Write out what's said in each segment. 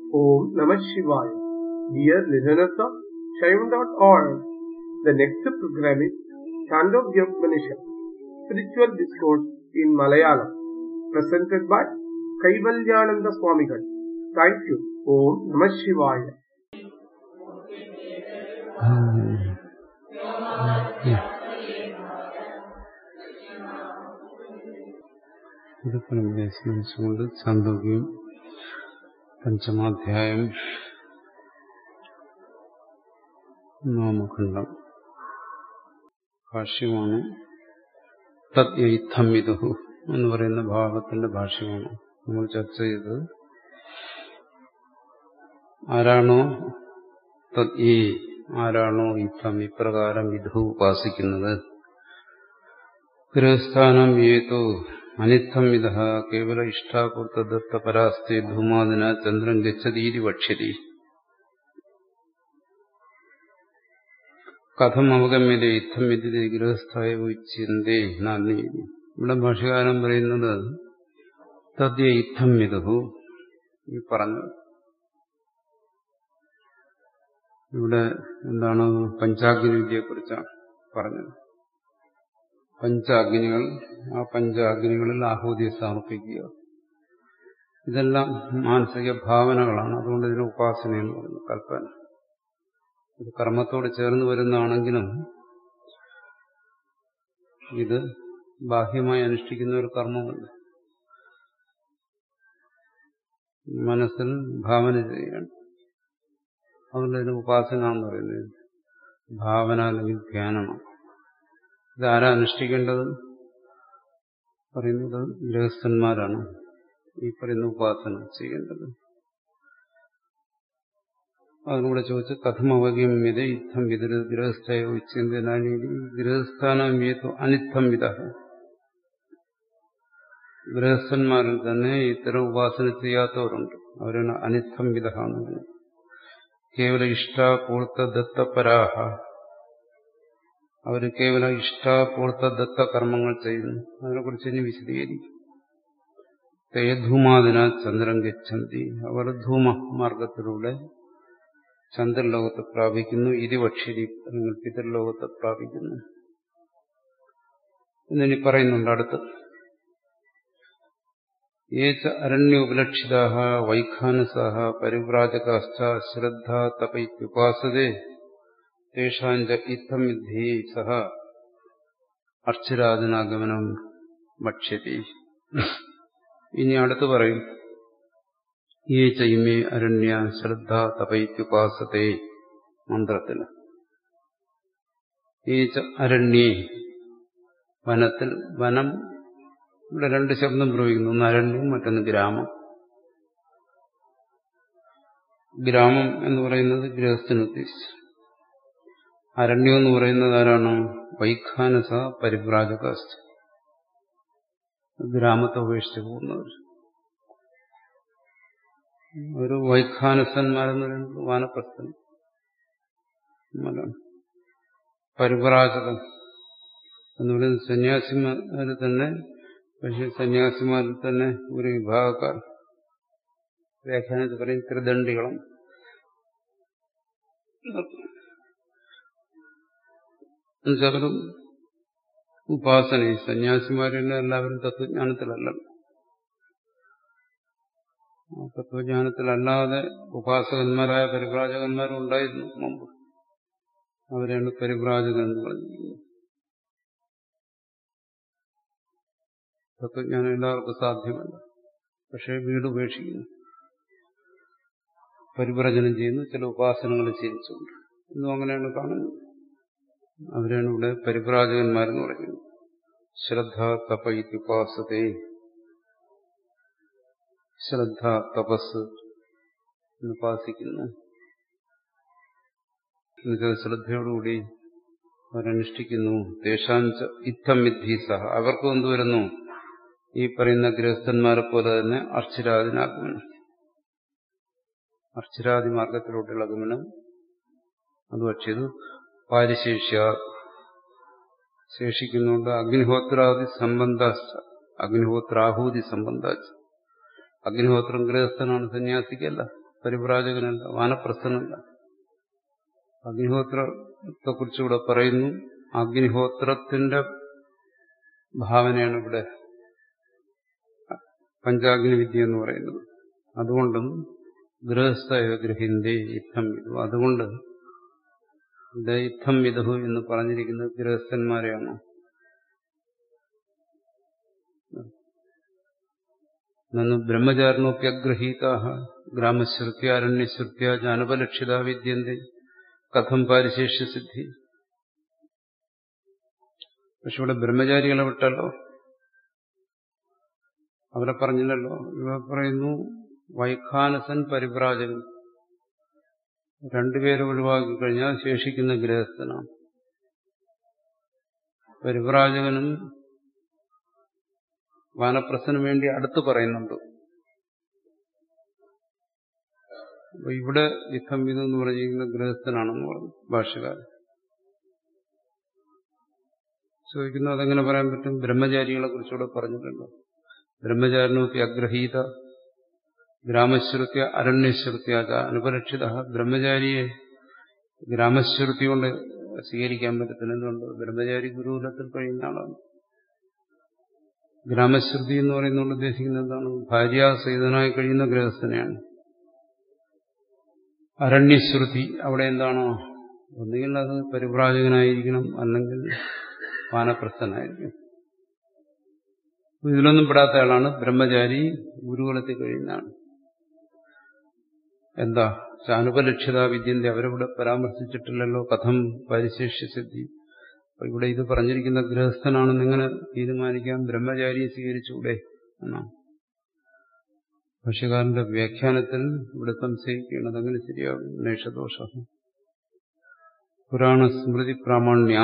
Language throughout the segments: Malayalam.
Om Namah Shivaya. Dear listeners of Shaivan.org, the next program is Chandogya Upanishad, Spiritual Discourse in Malayalam, presented by Kaivalyananda Swamigal. Thank you. Om Namah Shivaya. ഇതൊക്കെ സ്മരിച്ചുകൊണ്ട് ചാന്തോക്യം പഞ്ചമാധ്യായം നാമഖണ്ഡം ഭാഷ്യമാണ് തദ്യൈത്തം വിദുഹു എന്ന് പറയുന്ന ഭാഗത്തിന്റെ ഭാഷ്യമാണ് നമ്മൾ ചർച്ച ചെയ്തത് ആരാണോ തദ് ഈ ആരാണോ ഇത്തം ഇപ്രകാരം വിധു ഉപാസിക്കുന്നത് ഗൃഹസ്ഥാനം ഏതോ അനിത്തം വിധ കേവല ഇഷ്ടാപൂർത്തദത്ത പരാസ്തി ധൂമാദിന ചന്ദ്രൻ ഗച്ഛതീതി വക്ഷ്യതി കഥം അവഗമ്യത ഇത്തം വിദ്യത ഗൃഹസ്ഥായ ഉച്യന്തേ നാന്ദി ഇവിടെ ഭാഷകാരൻ പറയുന്നത് തദ്യ ഇത്തം വിധു ഈ പറഞ്ഞു ഇവിടെ എന്താണ് പഞ്ചാഗ്നി വിദ്യയെക്കുറിച്ചാണ് പറഞ്ഞത് പഞ്ചാഗ്നികൾ ആ പഞ്ചാഗ്നികളിൽ ആഹൂതിയെ സമർപ്പിക്കുക ഇതെല്ലാം മാനസിക ഭാവനകളാണ് അതുകൊണ്ട് ഇതിന് ഉപാസന എന്ന് പറയുന്നു കൽപ്പന ഇത് കർമ്മത്തോട് ചേർന്ന് വരുന്നതാണെങ്കിലും ഇത് ബാഹ്യമായി അനുഷ്ഠിക്കുന്ന ഒരു കർമ്മമല്ല മനസ്സിൽ ഭാവന ചെയ്യണം അതുകൊണ്ട് ഇതിന് ഉപാസന എന്ന് പറയുന്നത് ഭാവന അല്ലെങ്കിൽ ധ്യാനമാണ് ഇതാരാ അനുഷ്ഠിക്കേണ്ടത് പറയുന്നത് ഗൃഹസ്ഥന്മാരാണ് ഈ പറയുന്ന ഉപാസന ചെയ്യേണ്ടത് അതിനൂടെ ചോദിച്ച് കഥം അവഗമ്യത യുദ്ധം വിതര ഗൃഹസ്ഥയോ ചിന്തനാനി ഗൃഹസ്ഥാനം വിയത്തു അനിത്തം വിധ ഗൃഹസ്ഥന്മാരിൽ തന്നെ ഇത്തരം ഉപാസന ചെയ്യാത്തവരുണ്ട് അവരാണ് അനിത്തം വിധ എന്ന് കേവല ഇഷ്ടാപൂർത്ത ദത്തപരാഹ അവർ കേവല ഇഷ്ടാപൂർത്ത ദത്ത കർമ്മങ്ങൾ ചെയ്യുന്നു അതിനെക്കുറിച്ച് ഇനി വിശദീകരിക്കും തേധൂമാതിന ചന്ദ്രൻ ഗച്ഛന്തി അവർ ധൂമ മാർഗത്തിലൂടെ ചന്ദ്രലോകത്തെ പ്രാപിക്കുന്നു ഇരുപക്ഷരി അല്ലെങ്കിൽ പിതൃലോകത്തെ പ്രാപിക്കുന്നു എന്നിനി പറയുന്നുണ്ട് അടുത്ത് ഏച്ച അരണ്യോപലക്ഷിതാ വൈഖാനസാഹ പരിവ്രാജകാശ്ച ശ്രദ്ധ തപൈത്യുപാസതേ തേഷാഞ്ച ഇത്തം വിദ്ധി സഹ അർച്ചരാജനാഗമനം ഭക്ഷ്യതി ഇനി അടുത്ത് പറയും ഈ ചൈമേ അരണ്യ ശ്രദ്ധ തപൈത്യുപാസത്തെ മന്ത്രത്തിൽ ഈ അരണ്യേ വനത്തിൽ വനം ഇവിടെ രണ്ട് ശബ്ദം പ്രയോഗിക്കുന്നു ഒന്ന് അരണ്യം മറ്റൊന്ന് ഗ്രാമം ഗ്രാമം എന്ന് പറയുന്നത് ഗൃഹസ്ഥന് ഉദ്ദേശിച്ചു അരണ്യം എന്ന് പറയുന്നത് ആരാണ് വൈഖാനസ പരിഭ്രാജകാസ്റ്റ് ഗ്രാമത്തെ ഉപേക്ഷിച്ച് പോകുന്നവർ ഒരു വൈഖാനസന്മാരെന്ന് പറയുന്നത് വാനപ്രസ്ഥൻ പരിഭ്രാജകം എന്ന് പറയുന്നത് സന്യാസിമാരിൽ തന്നെ പക്ഷെ സന്യാസിമാരിൽ തന്നെ ഒരു വിഭാഗക്കാർ വ്യാഖ്യാനത്തിൽ പറയും ത്രിദണ്ഡികളും എന്നുവെച്ചാലും ഉപാസന സന്യാസിമാരിൽ എല്ലാവരും തത്വജ്ഞാനത്തിലല്ല തത്വജ്ഞാനത്തിലല്ലാതെ ഉപാസകന്മാരായ പരിഭ്രാജകന്മാരും ഉണ്ടായിരുന്നു മുമ്പ് അവരെയാണ് പരിഭ്രാജകൻ എന്ന് പറഞ്ഞിരിക്കുന്നത് തത്വജ്ഞാനം എല്ലാവർക്കും സാധ്യമല്ല പക്ഷേ വീട് ഉപേക്ഷിക്കുന്നു പരിഭ്രജനം ചെയ്യുന്നു ചില ഉപാസനകൾ ചെയ്യിച്ചുകൊണ്ട് ഇന്നും അങ്ങനെയാണ് കാണുന്നത് അവരാണ് ഇവിടെ പരിഭ്രാജകന്മാരെന്ന് പറയുന്നത് ശ്രദ്ധ തപ ഇത്യുപാസത്തെ ശ്രദ്ധ തപസ് ഉപാസിക്കുന്നു എന്നുവെച്ചാൽ ശ്രദ്ധയോടുകൂടി അവരനുഷ്ഠിക്കുന്നു ദേശാഞ്ച ഇത്തം വിദ്ധി സഹ അവർക്കും എന്ത് വരുന്നു ഈ പറയുന്ന ഗൃഹസ്ഥന്മാരെ പോലെ തന്നെ അർച്ചിരാദിനാഗമനം അർച്ചിരാദി മാർഗത്തിലോട്ടുള്ള ഗമനം അത് പക്ഷേ ഇത് പാരിശേഷ്യ ശേഷിക്കുന്നുണ്ട് അഗ്നിഹോത്രാദി സംബന്ധ അഗ്നിഹോത്രാഹൂതി സംബന്ധ അഗ്നിഹോത്രം ഗൃഹസ്ഥനാണ് സന്യാസിക്കല്ല പരിവ്രാജകനല്ല വാനപ്രസ്ഥനല്ല അഗ്നിഹോത്രത്തെ കുറിച്ചിവിടെ പറയുന്നു അഗ്നിഹോത്രത്തിന്റെ ഭാവനയാണ് ഇവിടെ പഞ്ചാഗ്നി വിദ്യ എന്ന് പറയുന്നത് അതുകൊണ്ടും ഗൃഹസ്ഥ ഗ്രഹിന്റെ യുദ്ധം വിധു അതുകൊണ്ട് ഇവിടെ യുദ്ധം വിധു എന്ന് പറഞ്ഞിരിക്കുന്നത് ഗൃഹസ്ഥന്മാരെയാണ് നന്നു ബ്രഹ്മചാരണോപ്യഗ്രഹീത ഗ്രാമശ്രുത്യ അരണ്യശ്രുത്യ ജാനപലക്ഷിത വിദ്യന്തി കഥം പാരിശേഷ്യ സിദ്ധി പക്ഷെ ഇവിടെ ബ്രഹ്മചാരികളെ വിട്ടല്ലോ അവരെ പറഞ്ഞില്ലല്ലോ ഇവ പറയുന്നു വൈഖാനസൻ പരിപ്രാജകൻ രണ്ടുപേരെ ഒഴിവാക്കി കഴിഞ്ഞാൽ ശേഷിക്കുന്ന ഗൃഹസ്ഥനാണ് പരിപ്രാജകനും വാനപ്രസന് വേണ്ടി അടുത്ത് പറയുന്നുണ്ട് അപ്പൊ ഇവിടെ യുദ്ധം വിധം എന്ന് പറഞ്ഞിരിക്കുന്ന ഗൃഹസ്ഥനാണെന്ന് പറഞ്ഞു ഭാഷകാരൻ ചോദിക്കുന്നു അതെങ്ങനെ പറയാൻ പറ്റും ബ്രഹ്മചാരികളെ കുറിച്ചുകൂടെ പറഞ്ഞിട്ടുണ്ടോ ബ്രഹ്മചാരിനോപ്പി അഗ്രഹീത ഗ്രാമശ്രുത്യ അരണ്യശ്രുത്യ അനുപരക്ഷിത ബ്രഹ്മചാരിയെ ഗ്രാമശ്രുതി കൊണ്ട് സ്വീകരിക്കാൻ പറ്റത്തില്ല എന്തുകൊണ്ട് ബ്രഹ്മചാരി ഗുരുകുലത്തിൽ കഴിയുന്ന ആളാണ് ഗ്രാമശ്രുതി എന്ന് പറയുന്നതുകൊണ്ട് ഉദ്ദേശിക്കുന്നത് എന്താണ് ഭാര്യാസഹിതനായി കഴിയുന്ന ഗൃഹസ്ഥനെയാണ് അരണ്യശ്രുതി അവിടെ എന്താണോ ഒന്നുകിൽ അത് പരിപ്രാജകനായിരിക്കണം അല്ലെങ്കിൽ വാനപ്രസ്ഥനായിരിക്കും ഇതിലൊന്നും പെടാത്ത ആളാണ് ബ്രഹ്മചാരി ഗുരുകുലത്തിൽ കഴിയുന്നതാണ് എന്താ ചാനുപലക്ഷിത വിദ്യന്റെ അവരിവിടെ പരാമർശിച്ചിട്ടില്ലല്ലോ കഥം പരിശേഷ്യ സിദ്ധി അപ്പൊ ഇവിടെ ഇത് പറഞ്ഞിരിക്കുന്ന ഗൃഹസ്ഥനാണെന്ന് എങ്ങനെ തീരുമാനിക്കാം ബ്രഹ്മചാരിയെ സ്വീകരിച്ചുകൂടെ എന്നാണ് ഭാഷ്യകാരന്റെ വ്യാഖ്യാനത്തിൽ ഇവിടെ സംശയിക്കുകയാണ് അതങ്ങനെ ശരിയാകും നേഷദോഷ പുരാണ സ്മൃതി പ്രാമാണ്യാ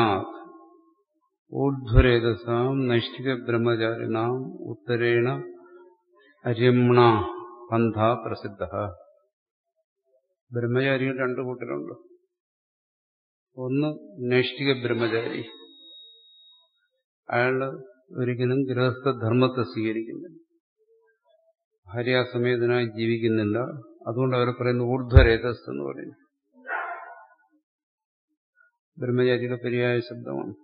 ഊർധ്വരേതസാം നൈഷ്ഠിക ബ്രഹ്മചാരിണാം ഉത്തരേണ അര്യമ്ണ പന്ഥ പ്രസിദ്ധ ബ്രഹ്മചാരികൾ രണ്ടു കൂട്ടരുണ്ട് ഒന്ന് നൈഷ്ഠിക ബ്രഹ്മചാരി അയാള് ഒരിക്കലും ഗൃഹസ്ഥധർമ്മത്തെ സ്വീകരിക്കുന്നില്ല ഭാര്യാസമേതനായി ജീവിക്കുന്നില്ല അതുകൊണ്ട് അവരെ പറയുന്ന ഊർധ്വരേതസ് എന്ന് പറയുന്നു ബ്രഹ്മചാരിയുടെ പര്യായ ശബ്ദമാണ്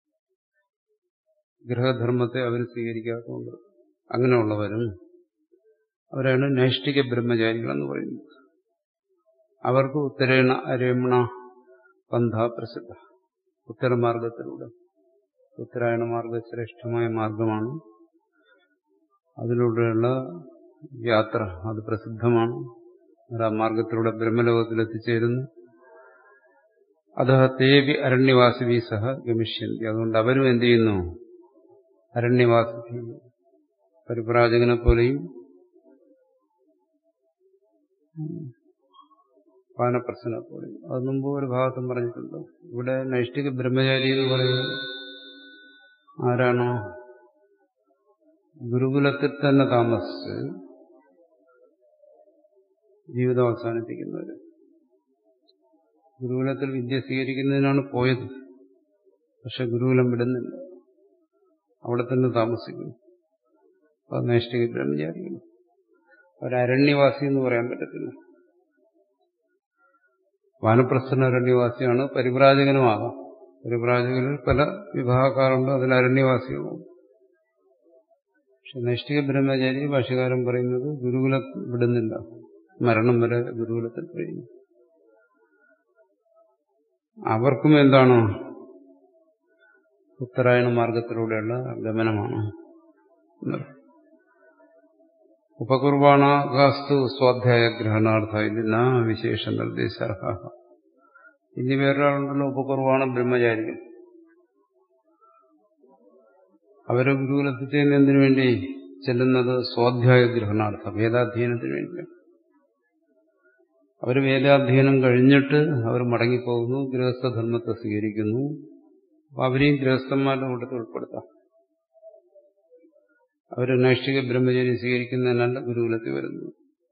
ഗൃഹധർമ്മത്തെ അവർ സ്വീകരിക്കാത്തതുകൊണ്ട് അങ്ങനെയുള്ളവരും അവരാണ് നൈഷ്ഠിക ബ്രഹ്മചാരികളെന്ന് പറയുന്നത് അവർക്ക് ഉത്തരേണ രമണ പന്ഥ പ്രസിദ്ധ ഉത്തരമാർഗത്തിലൂടെ ഉത്തരായണ മാർഗ ശ്രേഷ്ഠമായ മാർഗമാണ് അതിലൂടെയുള്ള യാത്ര അത് പ്രസിദ്ധമാണ് ആ മാർഗത്തിലൂടെ ബ്രഹ്മലോകത്തിൽ എത്തിച്ചേരുന്നു അത് തേവി അരണ്യവാസിവി സഹ ഗമിഷ്യന്തി അതുകൊണ്ട് അവരും എന്ത് ചെയ്യുന്നു അരണ്യവാസി പരിപ്രാജകനെ പോലെയും പാനപ്രസനെ പോലെയും അത് മുമ്പ് ഒരു ഭാഗത്തും പറഞ്ഞിട്ടുണ്ട് ഇവിടെ നൈഷ്ഠിക ബ്രഹ്മചാരി എന്ന് പറയുന്നത് ആരാണോ ഗുരുകുലത്തിൽ തന്നെ താമസിച്ച് ജീവിതം അവസാനിപ്പിക്കുന്നവർ ഗുരുകുലത്തിൽ വിദ്യ സ്വീകരിക്കുന്നതിനാണ് പോയത് പക്ഷെ ഗുരുകുലം വിടുന്നില്ല അവിടെ തന്നെ താമസിക്കുന്നു അത് നൈഷ്ഠിക ബ്രഹ്മചാരികൾ ഒരരണ്യവാസി എന്ന് പറയാൻ പറ്റത്തില്ല വാനപ്രസ്ഥന അരണ്യവാസിയാണ് പരിപ്രാജകനുമാകാം പരിപ്രാജകരിൽ പല വിഭാഗക്കാരുണ്ട് അതിൽ അരണ്യവാസികളുണ്ട് പക്ഷെ നൈഷ്ഠിക ബ്രഹ്മചാരി ഭാഷകാരൻ പറയുന്നത് ഗുരുകുലം വിടുന്നില്ല മരണം വരെ ഗുരുകുലത്തിൽ കഴിയുന്നു അവർക്കും എന്താണ് ഉത്തരായണ മാർഗത്തിലൂടെയുള്ള ഗമനമാണ് ഉപകുർബാണാസ്തു സ്വാധ്യായ ഗ്രഹണാർത്ഥ ഇതിന വിശേഷ നിർദ്ദേശാർഹ ഇനി വേറൊരാളുണ്ടല്ലോ ഉപകുർബാണ ബ്രഹ്മചാരികൾ അവരെ ഗുരുകുലത്തിൽ ചെയ്യുന്ന എന്തിനു വേണ്ടി ചെല്ലുന്നത് സ്വാധ്യായ ഗ്രഹണാർത്ഥം വേദാധ്യയനത്തിന് വേണ്ടിയാണ് അവർ വേദാധ്യയനം കഴിഞ്ഞിട്ട് അവർ മടങ്ങിപ്പോകുന്നു ഗൃഹസ്ഥധർമ്മത്തെ സ്വീകരിക്കുന്നു അപ്പൊ അവരെയും ഗൃഹസ്ഥന്മാരുടെ കൂട്ടത്തിൽ ഉൾപ്പെടുത്താം അവർ നൈഷ്ഠിക ബ്രഹ്മചര്യം സ്വീകരിക്കുന്നതിനല്ല ഗുരുകുലത്തിൽ വരുന്നു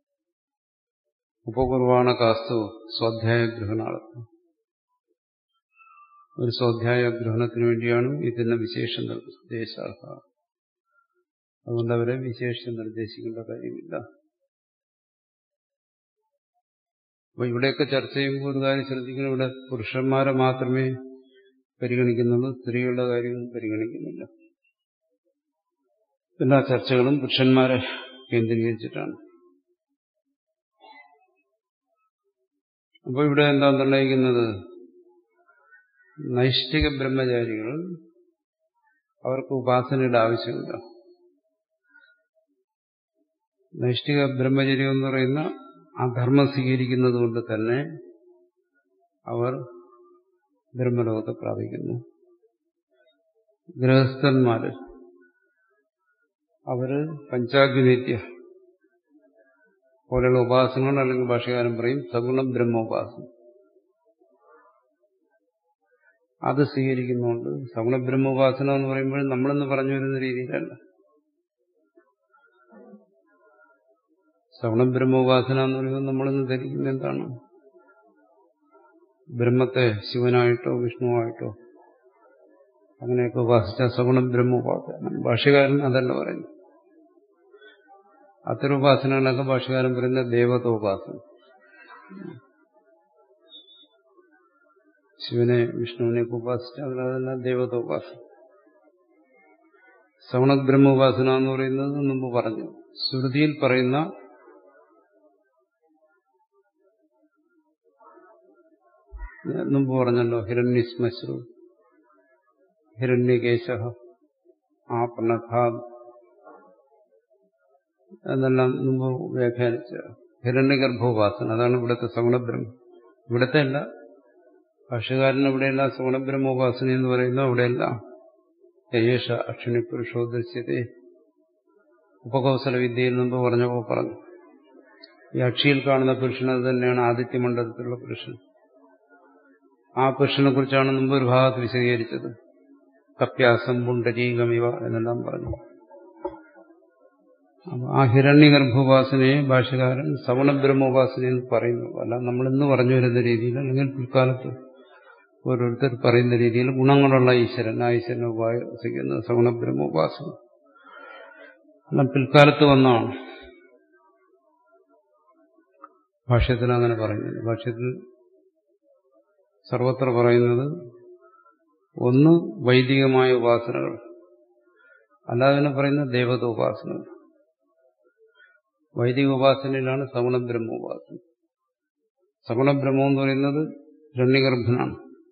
ഉപകുർവാണ കാസ്തു സ്വാധ്യായ ഗ്രഹണാർത്ഥം ഒരു സ്വാധ്യായ ഗ്രഹണത്തിന് വേണ്ടിയാണ് ഇതിന്റെ വിശേഷ നിർദ്ദേശാർഹ അതുകൊണ്ട് അവരെ വിശേഷം നിർദ്ദേശിക്കേണ്ട കാര്യമില്ല അപ്പൊ ഇവിടെയൊക്കെ ചർച്ച ചെയ്യുമ്പോൾ ഒരു കാര്യം ശ്രദ്ധിക്കണം ഇവിടെ പുരുഷന്മാരെ മാത്രമേ പരിഗണിക്കുന്നുള്ളൂ സ്ത്രീകളുടെ കാര്യമൊന്നും പരിഗണിക്കുന്നില്ല എല്ലാ ചർച്ചകളും പുരുഷന്മാരെ കേന്ദ്രീകരിച്ചിട്ടാണ് അപ്പോൾ ഇവിടെ എന്താ നിർണ്ണയിക്കുന്നത് നൈഷ്ഠിക ബ്രഹ്മചാരികൾ അവർക്ക് ഉപാസനയുടെ ആവശ്യമില്ല നൈഷ്ഠിക ബ്രഹ്മചര്യം എന്ന് പറയുന്ന ആ ധർമ്മം സ്വീകരിക്കുന്നത് കൊണ്ട് തന്നെ അവർ ബ്രഹ്മലോകത്തെ പ്രാപിക്കുന്നു ഗൃഹസ്ഥന്മാര് അവര് പഞ്ചാഗ്നിത്യ പോലെയുള്ള ഉപാസനകൾ അല്ലെങ്കിൽ ഭാഷകാരൻ പറയും സഗുണ ബ്രഹ്മോപാസന അത് സ്വീകരിക്കുന്നുണ്ട് സഗുണ ബ്രഹ്മോപാസന എന്ന് പറയുമ്പോൾ നമ്മളെന്ന് പറഞ്ഞു വരുന്ന രീതിയിലല്ല സഗുണ ബ്രഹ്മോപാസന എന്ന് പറയുമ്പോൾ നമ്മളിന്ന് ധരിക്കുന്ന എന്താണ് ബ്രഹ്മത്തെ ശിവനായിട്ടോ വിഷ്ണുവായിട്ടോ അങ്ങനെയൊക്കെ ഉപാസിച്ച സഗുണ ബ്രഹ്മോപാസന ഭാഷകാരൻ അതല്ല പറയുന്നു അത്തരം ഉപാസനകളൊക്കെ ഭാഷകാരൻ പറയുന്ന ദേവതോപാസന ശിവനെ വിഷ്ണുവിനെ ഉപാസിച്ച അതിലെല്ലാം ദേവതോപാസന സവണ ബ്രഹ്മോപാസന എന്ന് പറയുന്നത് മുമ്പ് പറഞ്ഞു ശ്രുതിയിൽ പറയുന്ന മുമ്പ് പറഞ്ഞല്ലോ ഹിരണ്യസ്മശ്രു ഹിരണ്യകേശ ആ പ്രണഥാദ് എന്നെല്ലാം മുമ്പ് വ്യാഖ്യാനിച്ച ഹിരണ്യഗർഭോപാസന അതാണ് ഇവിടുത്തെ സഗുണബ്രഹ്മം ഇവിടുത്തെ അല്ല ഭാഷകാരൻ ഇവിടെയല്ല സഗുണബ്രഹ്മോപാസന എന്ന് പറയുന്നു അവിടെയല്ല യേശ അക്ഷിണി പുരുഷോദൃശ്യത്തെ ഉപകൗശല വിദ്യയിൽ മുമ്പ് പറഞ്ഞപ്പോൾ പറഞ്ഞു ഈ അക്ഷിയിൽ കാണുന്ന പുരുഷൻ അത് തന്നെയാണ് ആദിത്യമണ്ഡലത്തിലുള്ള പുരുഷൻ ആ പുരുഷനെ കുറിച്ചാണ് മുമ്പ് ഒരു ഭാഗത്ത് വിശദീകരിച്ചത് കപ്യാസം പുണ്ടരീകമിവ എന്നെല്ലാം പറഞ്ഞു ആ ഹിരണ്യഗർഭോപാസനയെ ഭാഷകാരൻ സവണബ്രഹ്മോപാസന എന്ന് പറയുന്നു അല്ല നമ്മൾ ഇന്ന് പറഞ്ഞു വരുന്ന രീതിയിൽ അല്ലെങ്കിൽ പിൽക്കാലത്ത് ഓരോരുത്തർ പറയുന്ന രീതിയിൽ ഗുണങ്ങളുള്ള ഈശ്വരൻ ആ ഈശ്വരനെ ഉപാസിക്കുന്ന സവണബ്രഹ്മോപാസന എല്ലാം പിൽക്കാലത്ത് വന്നതാണ് ഭാഷ്യത്തിൽ അങ്ങനെ പറയുന്നില്ല ഭാഷ്യത്തിൽ സർവത്ര പറയുന്നത് ഒന്ന് വൈദികമായ ഉപാസനകൾ അല്ലാതെ പറയുന്ന ദേവതോപാസനകൾ വൈദിക ഉപാസനയിലാണ് സഗുണ ബ്രഹ്മോപാസന സഗുണ ബ്രഹ്മം എന്ന് പറയുന്നത് രണ്യഗർഭനാണ്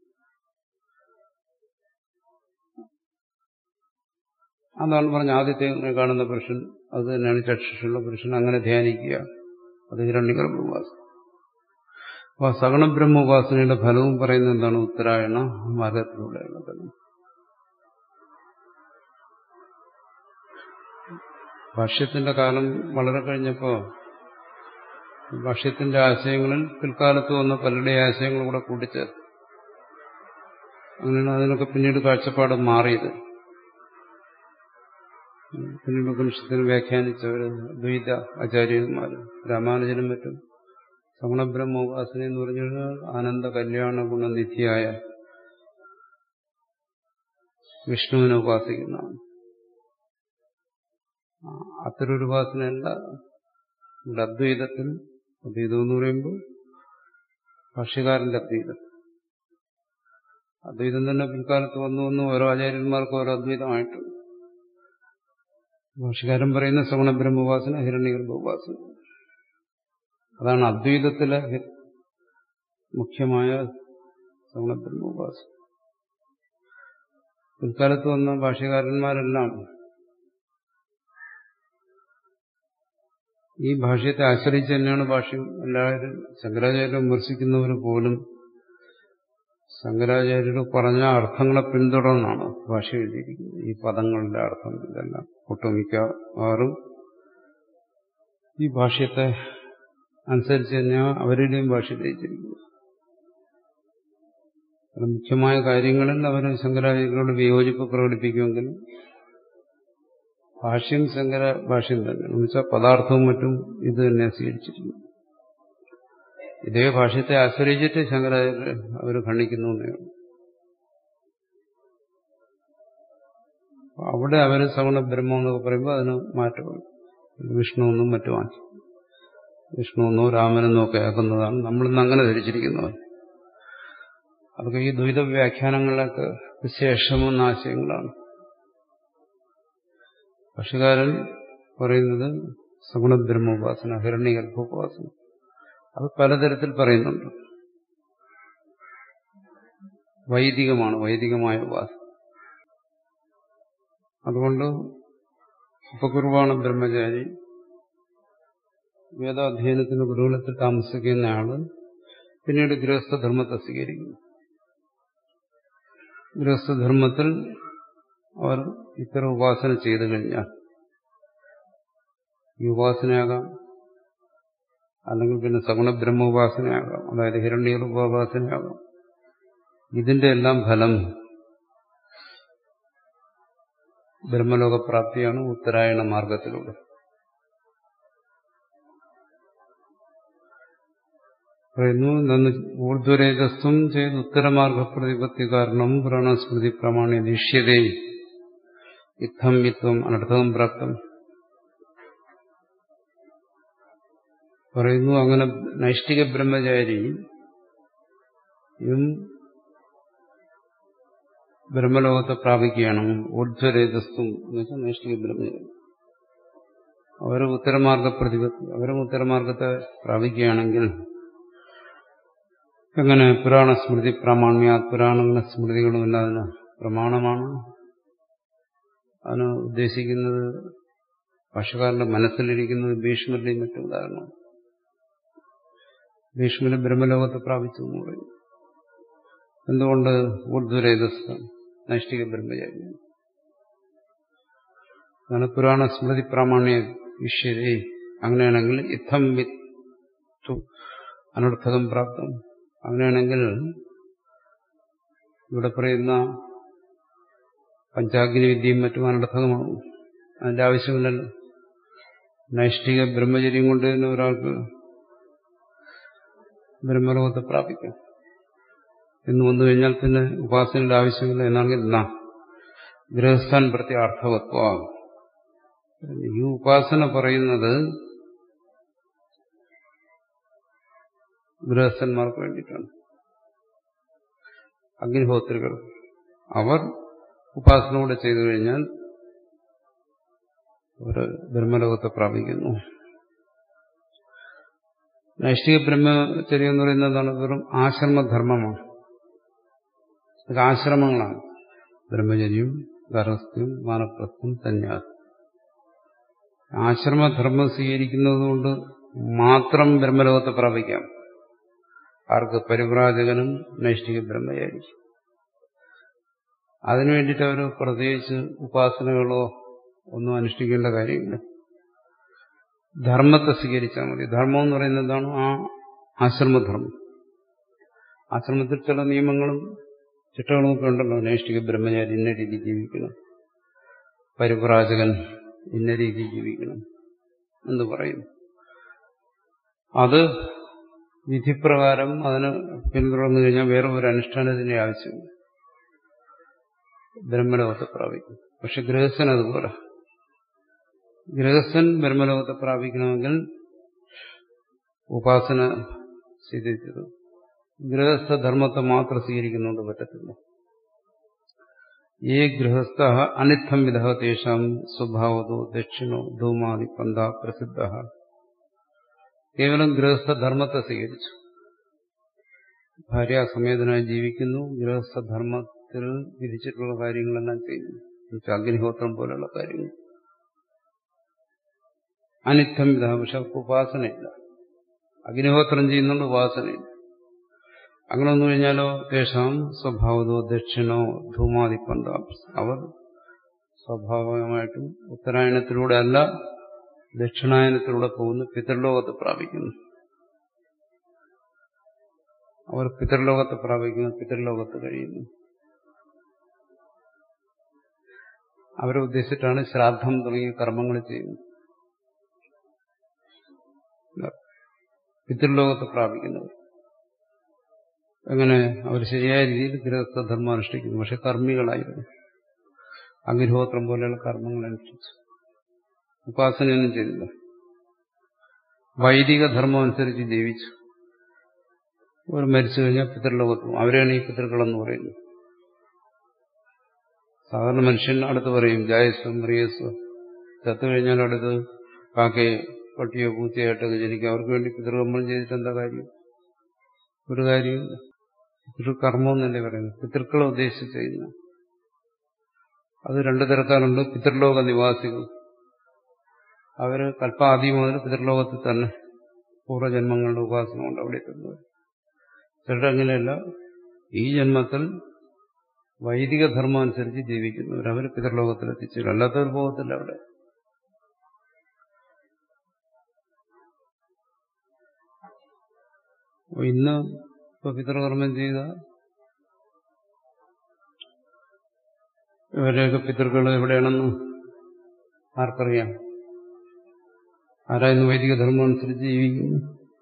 അതാണ് പറഞ്ഞ ആദ്യത്തെ കാണുന്ന പുരുഷൻ അത് തന്നെയാണ് ചക്ഷുഷുള്ള പുരുഷൻ അങ്ങനെ ധ്യാനിക്കുക അത് ഹിരണ്യഗർഭോപാസന അപ്പൊ സഗുണ ബ്രഹ്മോപാസനയുടെ ഫലവും പറയുന്നത് എന്താണ് ഉത്തരായണ മാർഗത്തിലൂടെയുള്ളത് ഭാഷ്യത്തിന്റെ കാലം വളരെ കഴിഞ്ഞപ്പോ ഭാഷ്യത്തിന്റെ ആശയങ്ങളിൽ പിൽക്കാലത്ത് വന്ന പലരുടെ ആശയങ്ങളും കൂടെ കൂട്ടിച്ചേർത്ത് അങ്ങനെയാണ് അതിനൊക്കെ പിന്നീട് കാഴ്ചപ്പാട് മാറിയത് പിന്നീട് ഉപനിഷത്തിന് വ്യാഖ്യാനിച്ചവര് ദ്വൈത ആചാര്യന്മാര് രാമാനുജനും മറ്റും സഗുണബ്രഹ്മോപാസന എന്ന് പറഞ്ഞു കഴിഞ്ഞാൽ ആനന്ദ കല്യാണ ഗുണനിധിയായ വിഷ്ണുവിനെ ഉപാസിക്കുന്നതാണ് അത്തരൊരു ഉപാസനയല്ല ഇവിടെ അദ്വൈതത്തിൽ അദ്വൈതം എന്ന് പറയുമ്പോൾ ഭാഷ്യകാരന്റെ അദ്വൈതം അദ്വൈതം തന്നെ പിൽക്കാലത്ത് വന്നു വന്നു ഓരോ ആചാര്യന്മാർക്കും ഓരോ അദ്വൈതമായിട്ടുണ്ട് ഭാഷ്യകാരൻ പറയുന്ന ശ്രവണ ബ്രഹ്മോപാസന ഹിരണ്യഗർഭോപാസന അതാണ് അദ്വൈതത്തിലെ മുഖ്യമായ ശ്രവണ ബ്രഹ്മോപാസന പിൽക്കാലത്ത് വന്ന ഭാഷ്യകാരന്മാരെല്ലാം ഈ ഭാഷ്യത്തെ ആശ്രയിച്ച് തന്നെയാണ് ഭാഷ്യം എല്ലാവരും ശങ്കരാചാര്യ വിമർശിക്കുന്നവർ പോലും ശങ്കരാചാര്യർ പറഞ്ഞ അർത്ഥങ്ങളെ പിന്തുടർന്നാണ് ഭാഷ എഴുതിയിരിക്കുന്നത് ഈ പദങ്ങളുടെ അർത്ഥം ഇതെല്ലാം ഒട്ടുമിക്കവാറും ഈ ഭാഷ്യത്തെ അനുസരിച്ച് തന്നെയാണ് അവരുടെയും ഭാഷ രചിച്ചിരിക്കുന്നത് മുഖ്യമായ കാര്യങ്ങളിൽ അവർ ശങ്കരാചാര്യരോട് വിയോജിപ്പ് പ്രകടിപ്പിക്കുമെങ്കിലും ഭാഷ്യം ശങ്കര ഭാഷ്യം തന്നെ എന്ന് വെച്ചാൽ പദാർത്ഥവും മറ്റും ഇത് തന്നെ സ്വീകരിച്ചിരിക്കുന്നു ഇതേ ഭാഷ്യത്തെ ആശ്രയിച്ചിട്ട് ശങ്കരാചാര്യ അവർ ഖണ്ഡിക്കുന്നു അവിടെ അവർ സഗുണ ബ്രഹ്മം എന്നൊക്കെ പറയുമ്പോൾ അതിന് മാറ്റമാണ് വിഷ്ണു എന്നും മറ്റുമാക്കി വിഷ്ണുവെന്നോ രാമനെന്നോ ഒക്കെ ആക്കുന്നതാണ് നമ്മളിന്ന് അങ്ങനെ ധരിച്ചിരിക്കുന്നത് അതൊക്കെ ഈ ദ്വൈത വ്യാഖ്യാനങ്ങളിലൊക്കെ ശേഷമെന്ന ആശയങ്ങളാണ് പക്ഷികാരൻ പറയുന്നത് സഗുണബ്രഹ്മോപാസന ഹിരണ്യഗർഭോപാസന അത് പലതരത്തിൽ പറയുന്നുണ്ട് വൈദികമാണ് വൈദികമായ ഉപാസന അതുകൊണ്ട് ഉപകുർവാണ് ബ്രഹ്മചാരി വേദാധ്യയനത്തിന് ഗുരുകുലത്തിൽ താമസിക്കുന്ന ആള് പിന്നീട് ഗൃഹസ്ഥധർമ്മത്തെ സ്വീകരിക്കുന്നു ഗൃഹസ്ഥധർമ്മത്തിൽ അവർ ഇത്തരം ഉപാസന ചെയ്തു കഴിഞ്ഞാൽ ഈ ഉപാസനയാകാം അല്ലെങ്കിൽ പിന്നെ സഗുണ ബ്രഹ്മോപാസനയാകാം അതായത് ഹിരണ്യ ഉപാസനയാകാം ഇതിന്റെ എല്ലാം ഫലം ബ്രഹ്മലോകപ്രാപ്തിയാണ് ഉത്തരായണ മാർഗത്തിലൂടെ പറയുന്നു നന്ന് ഊർധ്വരേതസ്വം ചെയ്ത് ഉത്തരമാർഗ പ്രതിപത്തി കാരണം പുരാണസ്മൃതി പ്രമാണി ദൃശ്യതേ യുദ്ധം യുത്വം അനർത്ഥവും പ്രാപ്തം പറയുന്നു അങ്ങനെ നൈഷ്ഠിക ബ്രഹ്മചാരി ബ്രഹ്മലോകത്തെ പ്രാപിക്കുകയാണ് ഊർധ്വരേതസ്തും എന്ന് വെച്ചാൽ നൈഷ്ഠിക ബ്രഹ്മചാരി അവർ ഉത്തരമാർഗ പ്രതിപത്തി അവരും ഉത്തരമാർഗത്തെ പ്രാപിക്കുകയാണെങ്കിൽ എങ്ങനെ പുരാണ സ്മൃതി പ്രാമാണ്യ പുരാണങ്ങളുടെ സ്മൃതികളും എല്ലാം അതിന് പ്രമാണമാണ് അതിന് ഉദ്ദേശിക്കുന്നത് ഭാഷകാരന്റെ മനസ്സിലിരിക്കുന്നത് ഭീഷ്മരുടെയും മറ്റു ഉദാഹരണമാണ് ഭീഷ്മര് ബ്രഹ്മലോകത്തെ പ്രാപിച്ചു എന്ന് പറയും എന്തുകൊണ്ട് ഊർധ്വരേതസ്ഥ നൈഷ്ഠിക ബ്രഹ്മചാരി അതാണ് പുരാണ സ്മൃതി പ്രാമാണ്യ വിഷ്യതേ അങ്ങനെയാണെങ്കിൽ യുദ്ധം വിത്തു അനർത്ഥകം പ്രാപ്തം അങ്ങനെയാണെങ്കിൽ ഇവിടെ പറയുന്ന പഞ്ചാഗ്നി വിദ്യയും മറ്റും അനർത്ഥകമാകും അതിന്റെ ആവശ്യമില്ലല്ലോ നൈഷ്ഠിക ബ്രഹ്മചര്യം കൊണ്ട് തന്നെ ഒരാൾക്ക് ബ്രഹ്മലോകത്തെ പ്രാപിക്കാം എന്ന് വന്നു കഴിഞ്ഞാൽ പിന്നെ ഉപാസനയുടെ ആവശ്യമില്ല എന്നാണെങ്കിൽ എന്നാ ഗൃഹസ്ഥാൻ പ്രതി അർത്ഥവത്വ ഈ ഉപാസന പറയുന്നത് ഗൃഹസ്ഥന്മാർക്ക് വേണ്ടിയിട്ടാണ് അഗ്നിഹോത്രികൾ അവർ ഉപാസന കൂടെ ചെയ്തു കഴിഞ്ഞാൽ അവർ ബ്രഹ്മലോകത്തെ പ്രാപിക്കുന്നു നൈഷ്ഠിക ബ്രഹ്മചര്യം എന്ന് പറയുന്നത് എന്താണ് വെറും ആശ്രമധർമ്മമാണ് ഇത് ആശ്രമങ്ങളാണ് ബ്രഹ്മചര്യം ഗർഭസ്ഥ്യം മാനപ്രസ്ഥം സന്യാസം ആശ്രമധർമ്മം സ്വീകരിക്കുന്നത് കൊണ്ട് മാത്രം ബ്രഹ്മലോകത്തെ പ്രാപിക്കാം ആർക്ക് പരിവ്രാജകനും നൈഷ്ഠിക ബ്രഹ്മചാരി അതിനു വേണ്ടിയിട്ട് അവർ പ്രത്യേകിച്ച് ഉപാസനകളോ ഒന്നും അനുഷ്ഠിക്കേണ്ട കാര്യമില്ല ധർമ്മത്തെ സ്വീകരിച്ചാൽ മതി ധർമ്മം എന്ന് പറയുന്നത് എന്താണ് ആ ആശ്രമധർമ്മം ആശ്രമത്തിൽ ചില നിയമങ്ങളും ചിട്ടകളും ഒക്കെ ഉണ്ടല്ലോ നൈഷ്ഠിക ബ്രഹ്മചാരി ഇന്ന രീതി ജീവിക്കണം പരിപ്രാജകൻ ഇന്ന രീതി ജീവിക്കണം എന്ന് പറയുന്നു അത് വിധിപ്രകാരം അതിന് പിന്തുടർന്നു കഴിഞ്ഞാൽ വേറെ ഒരു അനുഷ്ഠാനത്തിന്റെ ആവശ്യമില്ല ബ്രഹ്മലോകത്തെ പ്രാപിക്കും പക്ഷെ ഗൃഹസ്ഥൻ അതുപോലെ ഗൃഹസ്ഥൻ ബ്രഹ്മലോകത്തെ പ്രാപിക്കണമെങ്കിൽ ഉപാസന സ്വീകരിച്ചത് ഗൃഹസ്ഥധർമ്മത്തെ മാത്രം സ്വീകരിക്കുന്നുകൊണ്ട് പറ്റത്തില്ല ഈ ഗൃഹസ്ഥ അനിത്തം വിധ തേഷാം സ്വഭാവതോ ദക്ഷിണോ ധൂമാതി പന്ത പ്രസിദ്ധ കേവലം ഗൃഹസ്ഥധർമ്മത്തെ സ്വീകരിച്ചു ഭാര്യാസമേതനായി ജീവിക്കുന്നു ഗൃഹസ്ഥധർമ്മത്തിൽ വിധിച്ചിട്ടുള്ള കാര്യങ്ങളെല്ലാം ചെയ്യുന്നു അഗ്നിഹോത്രം പോലുള്ള കാര്യങ്ങൾ അനിത്തം വിധ പക്ഷെ ഉപാസനയില്ല അഗ്നിഹോത്രം ചെയ്യുന്നുണ്ട് ഉപാസനയില്ല അങ്ങനെ വന്നു കഴിഞ്ഞാലോ തേഷാം സ്വഭാവതോ ദക്ഷിണോ ധൂമാതിപ്പന്ത അവർ സ്വാഭാവികമായിട്ടും ഉത്തരായണത്തിലൂടെ അല്ല ദക്ഷിണായനത്തിലൂടെ പോകുന്നു പിതൃലോകത്തെ പ്രാപിക്കുന്നു അവർ പിതൃലോകത്തെ പ്രാപിക്കുന്നു പിതൃലോകത്ത് കഴിയുന്നു അവരെ ഉദ്ദേശിച്ചിട്ടാണ് ശ്രാദ്ധം തുടങ്ങിയ കർമ്മങ്ങൾ ചെയ്യുന്നത് പിതൃലോകത്തെ പ്രാപിക്കുന്നവർ അങ്ങനെ അവർ ശരിയായ രീതിയിൽ ഗൃഹസ്ഥധർമ്മം അനുഷ്ഠിക്കുന്നു പക്ഷെ കർമ്മികളായിരുന്നു അഗ്നിഹോത്രം പോലെയുള്ള കർമ്മങ്ങൾ അനുഷ്ഠിച്ചു ഉപാസനയൊന്നും ചെയ്തില്ല വൈദിക ധർമ്മം അനുസരിച്ച് ജീവിച്ചു അവർ മരിച്ചു കഴിഞ്ഞാൽ പിതൃലോകത്തും അവരെയാണ് ഈ പിതൃക്കളെന്ന് പറയുന്നത് സാധാരണ മനുഷ്യൻ അടുത്ത് പറയും ജായസ്വം പ്രിയസ്വം ചത്തു കഴിഞ്ഞാൽ അടുത്ത് കാക്കയെ പട്ടിയോ പൂച്ചയായിട്ടൊക്കെ ജനിക്കും അവർക്ക് വേണ്ടി പിതൃകർമ്മം ചെയ്തിട്ട് എന്താ കാര്യം ഒരു കാര്യമില്ല പിതൃകർമ്മം എന്നല്ലേ പറയുന്നത് പിതൃക്കളെ ഉദ്ദേശിച്ച് ചെയ്യുന്ന അത് രണ്ടു തരക്കാരുണ്ട് പിതൃലോക നിവാസികൾ അവര് കൽപ്പാദി മുതൽ പിതൃലോകത്തിൽ തന്നെ പൂർവ്വജന്മങ്ങളുടെ ഉപാസന കൊണ്ട് അവിടെ എത്തുന്നത് ചിലർ അങ്ങനെയല്ല ഈ ജന്മത്തിൽ വൈദിക ധർമ്മം അനുസരിച്ച് ജീവിക്കുന്നവർ അവർ പിതൃലോകത്തിൽ എത്തിച്ചു അല്ലാത്തവർ പോകത്തില്ല അവിടെ ഇന്ന് ഇപ്പൊ പിതൃകർമ്മം ചെയ്ത ഇവരെയൊക്കെ പിതൃക്കൾ എവിടെയാണെന്ന് ആർക്കറിയാം ആരായിരുന്നു വൈദിക ധർമ്മം അനുസരിച്ച് ജീവിക്കുന്നു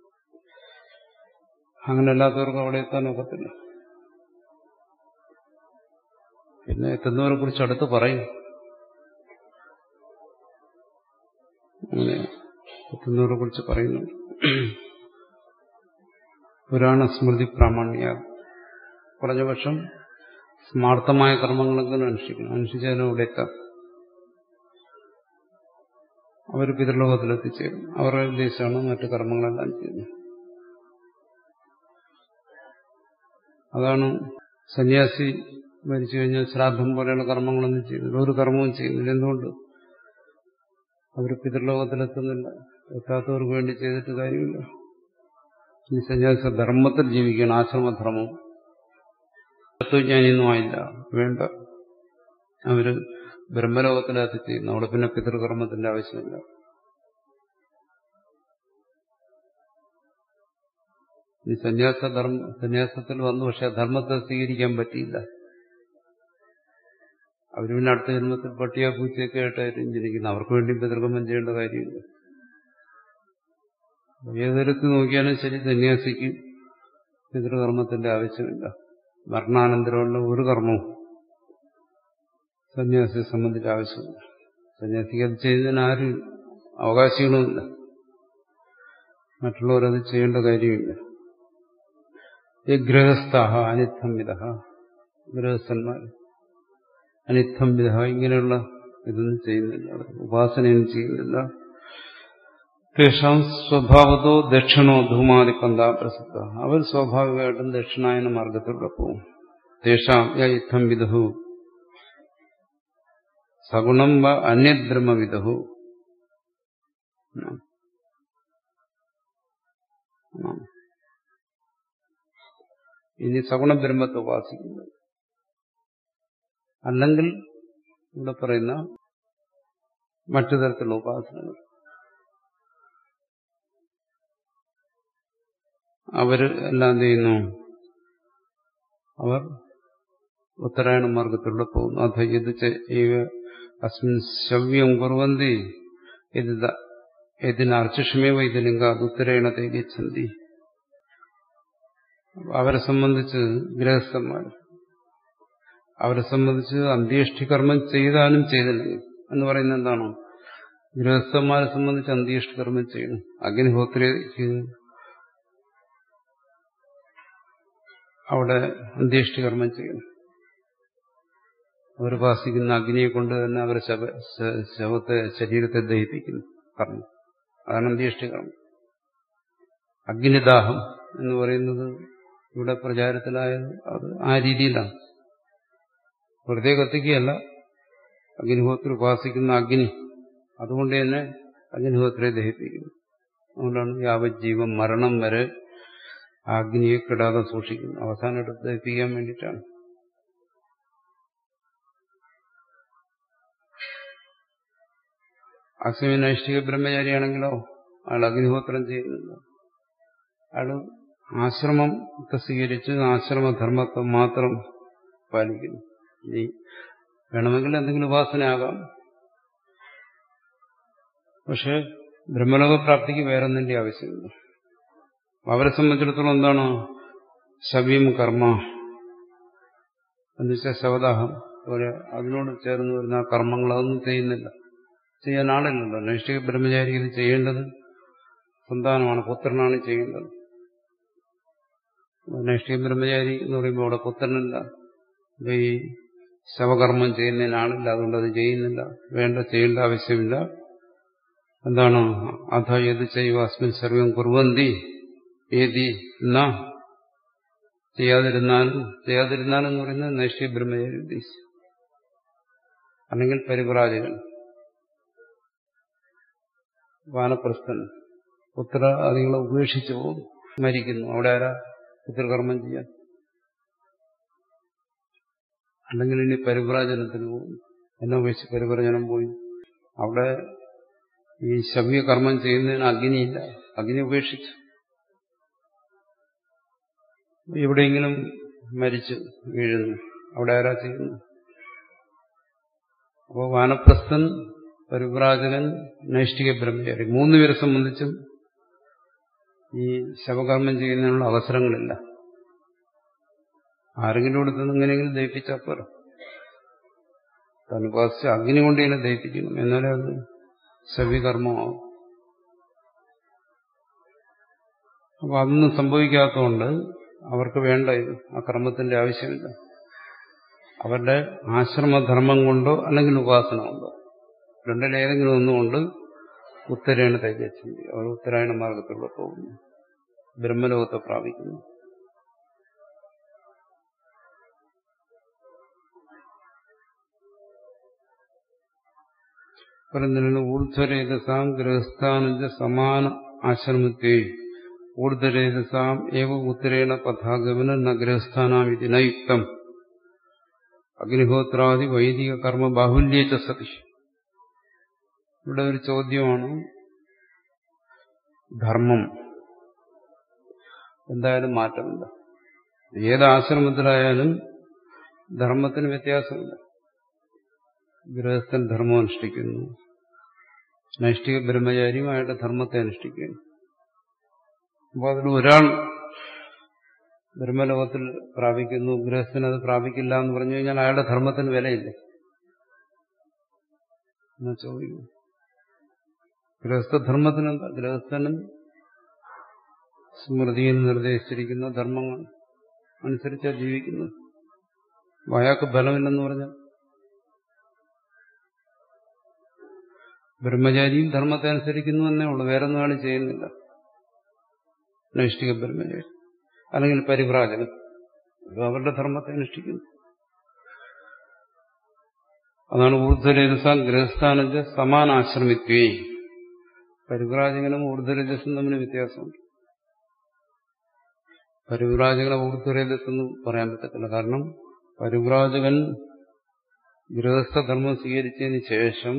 അങ്ങനെ അല്ലാത്തവർക്ക് അവിടെ എത്താൻ ഒക്കത്തില്ല പിന്നെ എത്തുന്നവരെ കുറിച്ച് അടുത്ത് പറയും അങ്ങനെ എത്തുന്നവരെ കുറിച്ച് പറയുന്നു പുരാണ സ്മൃതി പ്രാമാണ്യ കുറഞ്ഞപക്ഷം സ്മാർത്ഥമായ കർമ്മങ്ങളെങ്കിലും അനുഷ്ഠിക്കണം അനുഷ്ഠിച്ചതിനും അവിടെ എത്താം അവർ പിതൃലോകത്തിലെത്തിച്ചേരും അവരുടെ ഉദ്ദേശമാണ് മറ്റു കർമ്മങ്ങളെല്ലാം ചെയ്യുന്നത് അതാണ് സന്യാസി മരിച്ചു കഴിഞ്ഞാൽ ശ്രാദ്ധം പോലെയുള്ള കർമ്മങ്ങളൊന്നും ചെയ്യുന്നില്ല ഒരു കർമ്മവും ചെയ്യുന്നില്ല എന്തുകൊണ്ട് അവർ പിതൃലോകത്തിലെത്തുന്നില്ല എത്താത്തവർക്ക് വേണ്ടി ചെയ്തിട്ട് കാര്യമില്ല ഈ സന്യാസ ധർമ്മത്തിൽ ജീവിക്കണം ആശ്രമധർമ്മം തത്വജ്ഞാനിയൊന്നും ആയില്ല വേണ്ട അവര് ബ്രഹ്മലോകത്തിനകത്ത് ചെയ്യുന്നു അവിടെ പിന്നെ പിതൃകർമ്മത്തിന്റെ ആവശ്യമില്ല ഈ സന്യാസ ധർമ്മ സന്യാസത്തിൽ വന്നു പക്ഷെ ധർമ്മത്തെ സ്വീകരിക്കാൻ പറ്റിയില്ല അവർ പിന്നെ അടുത്ത ജന്മത്തിൽ പട്ടിയ പൂച്ചയൊക്കെ ആയിട്ടായിരിക്കും ജനിക്കുന്നത് അവർക്ക് വേണ്ടി പിതൃകർമ്മം ചെയ്യേണ്ട കാര്യമില്ല ഏതൊരുത്ത് നോക്കിയാലും ശരി സന്യാസിക്ക് പിതൃകർമ്മത്തിന്റെ ആവശ്യമില്ല മരണാനന്തരമുള്ള ഒരു കർമ്മവും സന്യാസിയെ സംബന്ധിച്ച് ആവശ്യമില്ല സന്യാസിക്ക് അത് ചെയ്യുന്നതിന് ആരും അവകാശങ്ങളുമില്ല മറ്റുള്ളവരത് ചെയ്യേണ്ട കാര്യമില്ല ഈ ഗൃഹസ്ഥ അനിത്തംവിധ ഗൃഹസ്ഥന്മാർ അനിത്തംവിധ ഇങ്ങനെയുള്ള ഇതൊന്നും ചെയ്യുന്നില്ല ഉപാസനയൊന്നും ചെയ്യുന്നില്ല തേഷാം സ്വഭാവത്തോ ദക്ഷിണോ ധൂമാതി പന്താ പ്രസിദ്ധ അവർ സ്വാഭാവികമായിട്ടും ദക്ഷിണായന മാർഗത്തിലൂടെ പോകും തേഷാം യുദ്ധം വിധു സഗുണം വ അന്യബ്രഹ്മവിധു ഇനി സഗുണ ബ്രഹ്മത്തെ ഉപാസിക്കുന്നത് അല്ലെങ്കിൽ ഇവിടെ പറയുന്ന മറ്റു തരത്തിലുള്ള ഉപാസനകൾ അവര് എല്ലാം എന്ത് ചെയ്യുന്നു അവർ ഉത്തരായണ മാർഗത്തിലൂടെ പോകുന്നു അഥ ഇത് അസ്മിൻ ശവ്യം കുറുവന്തി ഇതിന് അർച്ചുഷമേവ ഇതിലിംഗ അത് ഉത്തരായണത്തെ ഗച്ഛന്തി അവരെ സംബന്ധിച്ച് ഗൃഹസ്ഥന്മാർ അവരെ സംബന്ധിച്ച് അന്ത്യേഷ്ടികർമ്മം ചെയ്താലും ചെയ്തില്ലെങ്കിൽ എന്ന് പറയുന്നത് എന്താണോ ഗൃഹസ്ഥന്മാരെ സംബന്ധിച്ച് അന്ത്യേഷ്ടികർമ്മം ചെയ്യണം അഗ്നിഹോത്രിക്ക് അവിടെ അന്ത്യേഷ്ടികർമ്മം ചെയ്യണം അവരുപാസിക്കുന്ന അഗ്നിയെ കൊണ്ട് തന്നെ അവരെ ശവ ശവത്തെ ശരീരത്തെ ദഹിപ്പിക്കുന്നു കർമ്മം അതാണ് അന്ത്യേഷ്ടികർമ്മം അഗ്നിദാഹം എന്ന് പറയുന്നത് ഇവിടെ പ്രചാരത്തിലായത് അത് ആ രീതിയിലാണ് വെറുതെ കത്തിക്കുകയല്ല അഗ്നിഹോത്രി ഉപാസിക്കുന്ന അഗ്നി അതുകൊണ്ട് തന്നെ അഗ്നിഹോത്രിയെ ദഹിപ്പിക്കുന്നു അതുകൊണ്ടാണ് യാവജ്ജീവം മരണം വരെ ആ അഗ്നിയെ കിടാതെ സൂക്ഷിക്കുന്നു അവസാനം എടുത്ത് ദഹിപ്പിക്കാൻ വേണ്ടിയിട്ടാണ് അസ്മിൻ നൈഷ്ഠിക ബ്രഹ്മചാരിയാണെങ്കിലോ അയാൾ അഗ്നിഹോത്രം ചെയ്യുന്നില്ല അയാൾ ആശ്രമത്തെ സ്വീകരിച്ച് ആശ്രമധർമ്മത്തെ മാത്രം പാലിക്കുന്നു ഇനി വേണമെങ്കിൽ എന്തെങ്കിലും ഉപാസനയാകാം പക്ഷെ ബ്രഹ്മലോകപ്രാപ്തിക്ക് വേറൊന്നിന്റെ ആവശ്യമില്ല അവരെ സംബന്ധിച്ചിടത്തോളം എന്താണ് ശവ്യം കർമ്മ എന്നുവെച്ചാൽ ശവദാഹം പോലെ അതിനോട് ചേർന്ന് വരുന്ന ആ കർമ്മങ്ങൾ അതൊന്നും ചെയ്യുന്നില്ല ചെയ്യാൻ ആളില്ലല്ലോ നൈഷ്ഠിക ബ്രഹ്മചാരി ഇത് ചെയ്യേണ്ടത് സന്താനമാണ് പുത്രനാണ് ചെയ്യേണ്ടത് നൈഷ്ഠിക ബ്രഹ്മചാരി എന്ന് പറയുമ്പോൾ അവിടെ പുത്രനല്ല ഇപ്പൊ ഈ ശവകർമ്മം ചെയ്യുന്നതിന് ആളില്ല അതുകൊണ്ട് അത് ചെയ്യുന്നില്ല വേണ്ട ചെയ്യേണ്ട ആവശ്യമില്ല എന്താണ് അധ ഏത് ചെയ്യുക അസ്മിൻ സർവം കുറുവന്തി ഏതി ന ചെയ്യാതിരുന്നാലും ചെയ്യാതിരുന്നാലും എന്ന് പറയുന്നത് നൈഷ്ഠിക ബ്രഹ്മചാരി ഉദ്ദേശിച്ചു അല്ലെങ്കിൽ പരിപ്രാജകൻ വാനപ്രസ്ഥൻ പുത്രാദികളെ ഉപേക്ഷിച്ചു പോകും മരിക്കുന്നു അവിടെ ആരാ പിതൃകർമ്മം ചെയ്യാൻ അല്ലെങ്കിൽ ഇനി പരിപ്രാജനത്തിന് പോകും എന്നെ ഉപേക്ഷിച്ച് പരിപ്രജനം പോയി അവിടെ ഈ ശവ്യ കർമ്മം ചെയ്യുന്നതിന് അഗ്നിയില്ല അഗ്നി ഉപേക്ഷിച്ചു എവിടെയെങ്കിലും മരിച്ചു വീഴുന്നു അവിടെ ആരാ ചെയ്യുന്നു അപ്പോൾ വാനപ്രസ്ഥൻ പരിപ്രാജകൻ നൈഷ്ഠിക ബ്രഹ്മചാരി മൂന്നുപേരെ സംബന്ധിച്ചും ഈ ശവകർമ്മം ചെയ്യുന്നതിനുള്ള അവസരങ്ങളില്ല ആരെങ്കിലും കൊടുത്തു എങ്ങനെയെങ്കിലും ദയിപ്പിച്ചാൽ പോരാ തനുപാസിച്ച് അഗ്നി കൊണ്ട് ഇതിനെ ദയിപ്പിക്കണം എന്നാലേ അത് ശവ്യകർമ്മമാവും അപ്പൊ അതൊന്നും സംഭവിക്കാത്തതുകൊണ്ട് അവർക്ക് വേണ്ട ഇത് ആ കർമ്മത്തിന്റെ ആവശ്യമില്ല അവരുടെ ആശ്രമധർമ്മം കൊണ്ടോ അല്ലെങ്കിൽ ഉപാസന കൊണ്ടോ രണ്ടിലേതെങ്കിലും ഒന്നുകൊണ്ട് ഉത്തരായണ തൈജസ്യം അവർ ഉത്തരായണ മാർഗത്തിലൂടെ പോകുന്നു ബ്രഹ്മലോകത്തെ പ്രാപിക്കുന്നു പറയുന്നതിന് ഊർധ്വരേതസാം ഗൃഹസ്ഥാനുജ സമാന ആശ്രമത്തെ ഊർധ്വരേതസാം ഏവ ഉത്തരേണ പഥാഗമന ന ഗൃഹസ്ഥാനാം ഇത് നയുക്തം അഗ്നിഹോത്രാദി വൈദിക കർമ്മ ബാഹുല്യേച്ച സതി ഇവിടെ ഒരു ചോദ്യമാണ് ധർമ്മം എന്തായാലും മാറ്റമില്ല ഏത് ആശ്രമത്തിലായാലും ധർമ്മത്തിന് വ്യത്യാസമില്ല ഗൃഹസ്ഥൻ ധർമ്മം അനുഷ്ഠിക്കുന്നു നൈഷ്ഠിക ബ്രഹ്മചാരിയും അയാളുടെ ധർമ്മത്തെ അനുഷ്ഠിക്കുന്നു അപ്പോൾ അതിൽ ഒരാൾ ബ്രഹ്മലോകത്തിൽ പ്രാപിക്കുന്നു ഗൃഹസ്ഥന് അത് പ്രാപിക്കില്ല എന്ന് പറഞ്ഞു കഴിഞ്ഞാൽ അയാളുടെ ധർമ്മത്തിന് വിലയില്ല എന്നാ ചോദിക്കുന്നു ഗൃഹസ്ഥധർമ്മത്തിന് എന്താ ഗൃഹസ്ഥനും സ്മൃതിയിൽ നിർദ്ദേശിച്ചിരിക്കുന്ന ധർമ്മങ്ങൾ അനുസരിച്ചാണ് ജീവിക്കുന്നത് അയാൾക്ക് ബലമില്ലെന്ന് പറഞ്ഞാൽ ബ്രഹ്മചാരിയും ധർമ്മത്തെ അനുസരിക്കുന്നു എന്നേ ഉള്ളൂ വേറെ ഒന്നും ആൾ ചെയ്യുന്നില്ല നൈഷ്ഠിക ബ്രഹ്മചാരി അല്ലെങ്കിൽ പരിവ്രാജകൻ അവരുടെ ധർമ്മത്തെ അനുഷ്ഠിക്കുന്നു അതാണ് ഊർധ്വരജസ ഗൃഹസ്ഥാനജ സമാനാശ്രമിത്വേ പരിവ്രാജകനും ഊർധ്വരജസും തമ്മിൽ വ്യത്യാസമുണ്ട് പരിവ്രാജകനെ ഊർധ്വരജസെന്ന് പറയാൻ പറ്റത്തില്ല കാരണം പരിവ്രാജകൻ ഗൃഹസ്ഥധർമ്മം സ്വീകരിച്ചതിന് ശേഷം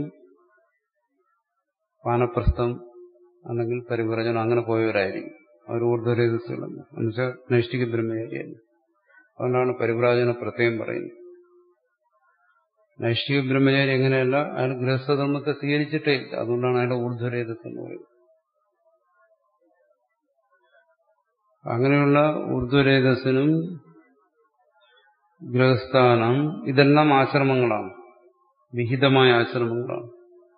വാനപ്രസ്ഥം അല്ലെങ്കിൽ പരിവ്രജനം അങ്ങനെ പോയവരായിരിക്കും അവർ ഊർധ്വരേതസ്സുകളല്ല എന്നുവെച്ചാൽ നൈഷ്ഠിക ബ്രഹ്മചാരിയല്ല അതുകൊണ്ടാണ് പരിവ്രാജന പ്രത്യേകം പറയുന്നത് നൈഷ്ഠിക ബ്രഹ്മചാരി എങ്ങനെയല്ല അയാൾ ഗൃഹസ്ഥധർമ്മത്തെ സ്വീകരിച്ചിട്ടേ ഇല്ല അതുകൊണ്ടാണ് അയാളുടെ ഊർധ്വരേതസ് എന്ന് പറയുന്നത് അങ്ങനെയുള്ള ഊർധ്വരേതസ്സിനും ഗൃഹസ്ഥാനം ഇതെല്ലാം ആശ്രമങ്ങളാണ് വിഹിതമായ ആശ്രമങ്ങളാണ്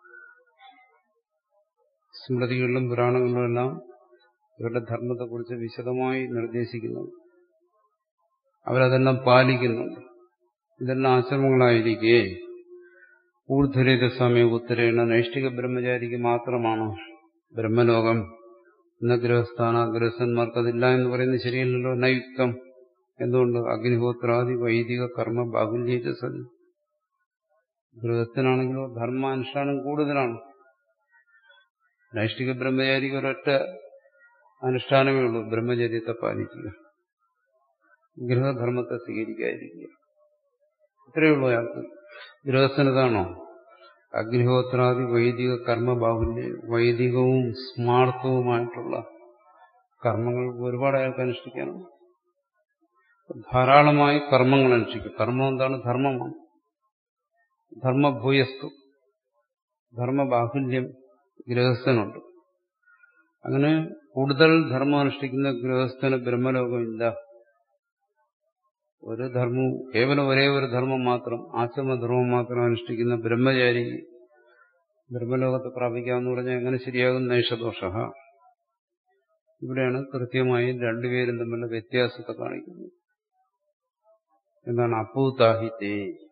സ്മൃതികളിലും പുരാണങ്ങളിലും എല്ലാം ഇവരുടെ ധർമ്മത്തെക്കുറിച്ച് വിശദമായി നിർദ്ദേശിക്കുന്നുണ്ട് അവരതെല്ലാം പാലിക്കുന്നുണ്ട് ഇതെല്ലാം ആശ്രമങ്ങളായിരിക്കെ ഊർധ്വരേത സമയം ഉത്തരേണ നൈഷ്ഠിക ബ്രഹ്മചാരിക്ക് മാത്രമാണ് ബ്രഹ്മലോകം എന്ന ഗൃഹസ്ഥാന ഗൃഹസ്ഥന്മാർക്ക് അതില്ല എന്ന് പറയുന്നത് ശരിയല്ലല്ലോ നയുക്തം എന്തുകൊണ്ട് അഗ്നിഹോത്രാദി വൈദിക കർമ്മ ബാഹുല്യേച്ച സതി ഗൃഹസ്ഥനാണെങ്കിലോ ധർമാനുഷ്ഠാനം കൂടുതലാണ് നൈഷ്ഠിക ബ്രഹ്മചാരിക്ക് ഒരൊറ്റ അനുഷ്ഠാനമേ ഉള്ളൂ ബ്രഹ്മചര്യത്തെ പാലിക്കുക ഗൃഹധർമ്മത്തെ സ്വീകരിക്കാതിരിക്കുക ഇത്രയേ ഉള്ളൂ അയാൾക്ക് ഗൃഹസ്ഥനതാണോ അഗ്നിഹോത്രാദി വൈദിക കർമ്മ ബാഹുല്യം വൈദികവും സ്മാർത്ഥവുമായിട്ടുള്ള കർമ്മങ്ങൾ ഒരുപാട് അയാൾക്ക് അനുഷ്ഠിക്കാനാണ് ധാരാളമായി കർമ്മങ്ങൾ അനുഷ്ഠിക്കും കർമ്മം എന്താണ് ധർമ്മമാണ് ധർമ്മഭൂയസ്തു ധർമ്മബാഹുല്യം ഗൃഹസ്ഥനുണ്ട് അങ്ങനെ കൂടുതൽ ധർമ്മം അനുഷ്ഠിക്കുന്ന ഗൃഹസ്ഥന് ബ്രഹ്മലോകമില്ല ഒരു ധർമ്മവും കേവലം ഒരേ ഒരു ധർമ്മം മാത്രം ആശ്രമധർമ്മം മാത്രം അനുഷ്ഠിക്കുന്ന ബ്രഹ്മചാരി ബ്രഹ്മലോകത്തെ പ്രാപിക്കാമെന്ന് പറഞ്ഞാൽ എങ്ങനെ ശരിയാകും നൈഷദോഷ ഇവിടെയാണ് കൃത്യമായി രണ്ടുപേരും തമ്മിലുള്ള വ്യത്യാസത്തെ കാണിക്കുന്നത് എന്താണ് അപ്പൂതാഹിത്തേ